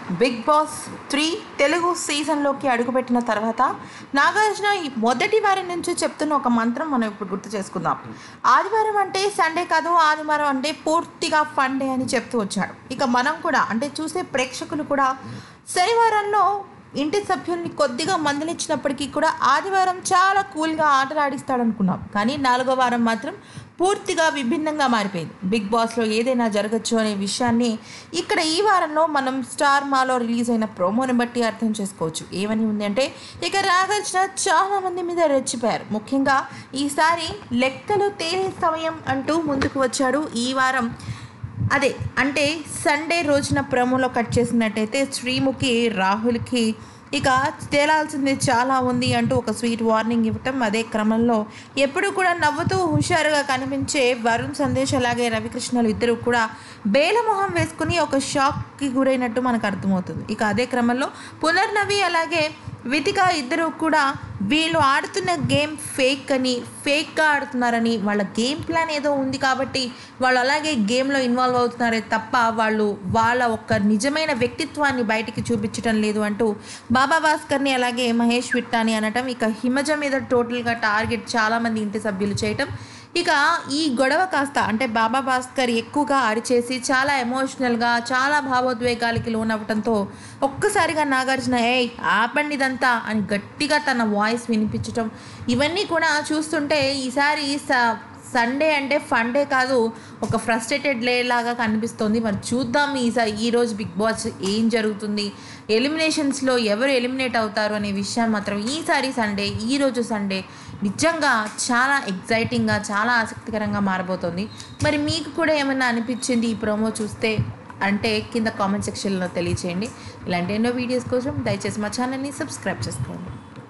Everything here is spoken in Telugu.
బిగ్ బాస్ త్రీ తెలుగు సీజన్లోకి అడుగుపెట్టిన తర్వాత నాగార్జున ఈ మొదటి వారం నుంచి చెప్తున్న ఒక మంత్రం మనం ఇప్పుడు గుర్తు చేసుకుందాం ఆదివారం అంటే సండే కాదు ఆదివారం అంటే పూర్తిగా ఫన్ డే అని చెప్తూ వచ్చాడు ఇక మనం కూడా అంటే చూసే ప్రేక్షకులు కూడా శనివారంలో ఇంటి సభ్యుల్ని కొద్దిగా మందలిచ్చినప్పటికీ కూడా ఆదివారం చాలా కూల్గా ఆటలు ఆడిస్తాడు అనుకున్నాం కానీ నాలుగో వారం మాత్రం పూర్తిగా విభిన్నంగా మారిపోయింది బిగ్ బాస్లో ఏదైనా జరగచ్చు అనే విషయాన్ని ఇక్కడ ఈ వారంలో మనం స్టార్ మాలో రిలీజ్ అయిన ప్రోమోని బట్టి అర్థం చేసుకోవచ్చు ఏమని ఉంది అంటే ఇక నాగార్జున చాలా మంది మీద రెచ్చిపోయారు ముఖ్యంగా ఈసారి లెక్కలు తేలే సమయం అంటూ ముందుకు వచ్చాడు ఈ వారం అదే అంటే సండే రోజున ప్రోమోలో కట్ చేసినట్టయితే శ్రీముఖి రాహుల్కి ఇక తేలాల్సింది చాలా ఉంది అంటూ ఒక స్వీట్ వార్నింగ్ ఇవ్వటం అదే క్రమంలో ఎప్పుడు కూడా నవ్వుతూ హుషారుగా కనిపించే వరుణ్ సందేశ్ అలాగే రవికృష్ణలు ఇద్దరు కూడా బేలమొహం వేసుకుని ఒక షాక్కి గురైనట్టు మనకు అర్థమవుతుంది ఇక అదే క్రమంలో పునర్నవి అలాగే వితిక ఇద్దరు కూడా వీళ్ళు ఆడుతున్న గేమ్ ఫేక్ అని ఫేక్గా ఆడుతున్నారని వాళ్ళ గేమ్ ప్లాన్ ఏదో ఉంది కాబట్టి వాళ్ళు అలాగే గేమ్లో ఇన్వాల్వ్ అవుతున్నారే తప్ప వాళ్ళు వాళ్ళ ఒక్క నిజమైన వ్యక్తిత్వాన్ని బయటికి చూపించడం లేదు అంటూ బాబా భాస్కర్ని అలాగే మహేష్ విట్టాని అనటం ఇక హిమజ మీద టోటల్గా టార్గెట్ చాలామంది ఇంటి సభ్యులు చేయటం ఇక ఈ గొడవ కాస్త అంటే బాబా భాస్కర్ ఎక్కువగా అరిచేసి చాలా ఎమోషనల్గా చాలా భావోద్వేగాలకి లోనవ్వడంతో ఒక్కసారిగా నాగార్జున ఏయ్ ఆపండి ఇదంతా అని గట్టిగా తన వాయిస్ వినిపించటం ఇవన్నీ కూడా చూస్తుంటే ఈసారి స సండే అంటే ఫండే కాదు ఒక ఫ్రస్ట్రేటెడ్ లే లాగా కనిపిస్తోంది మరి చూద్దాం ఈసారి ఈరోజు బిగ్ బాస్ ఏం జరుగుతుంది ఎలిమినేషన్స్లో ఎవరు ఎలిమినేట్ అవుతారు అనే విషయం మాత్రం ఈసారి సండే ఈరోజు సండే నిజంగా చాలా ఎగ్జైటింగ్గా చాలా ఆసక్తికరంగా మారబోతోంది మరి మీకు కూడా ఏమైనా అనిపించింది ఈ ప్రోమో చూస్తే అంటే కింద కామెంట్ సెక్షన్లో తెలియచేయండి ఇలాంటి ఎన్నో వీడియోస్ కోసం దయచేసి మా ఛానల్ని సబ్స్క్రైబ్ చేసుకోండి